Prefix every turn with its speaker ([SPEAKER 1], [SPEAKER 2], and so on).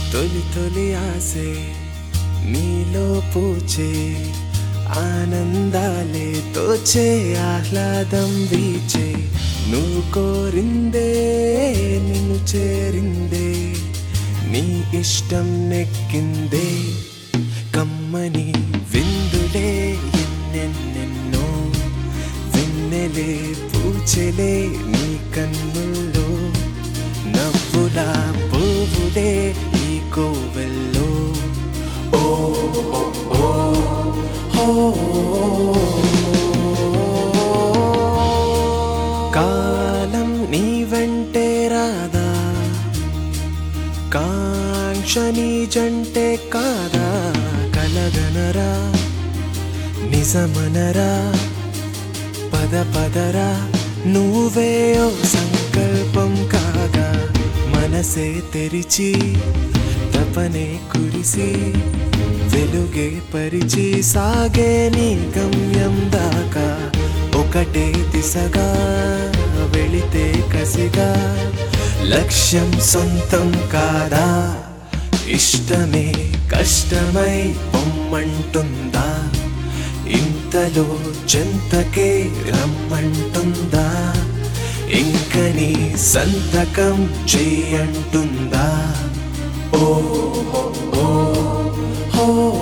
[SPEAKER 1] తొలి తొలి ఆసే నీలో పూచే ఆనందాలే తోచే ఆహ్లాదం వీచే నువ్వు కోరిందే నిన్ను చేరిందే నీ ఇష్టం నెక్కిందే కమ్మని విందులే ఎన్నెన్నెన్నో వెన్నెలే పూచెలే నీ కన్నుల్లో నవ్వులా పువ్వులే ఈ కోవెల్లో ఓ ఓ, ఓ, కాలం నీ వెంటే రాదా కాంక్ష నీ జంటే కాదా కలగనరా నిజమనరా పద పదరా నువ్వే ఓ సంకల్పం కాగా మనసే తెరిచి తపనే కురిసి వెలుగే పరిచి సాగే నీ గమ్యం దాకా ఒకటే దిశగా వెళితే కసిగా లక్ష్యం సొంతం కాదా ఇష్టమే కష్టమై పొమ్మంటుందా ఇంతలో చెంతకే రమ్మంటుందా ఇంక నీ సంతకం చేయంటుందా ఓ ఓ ఓ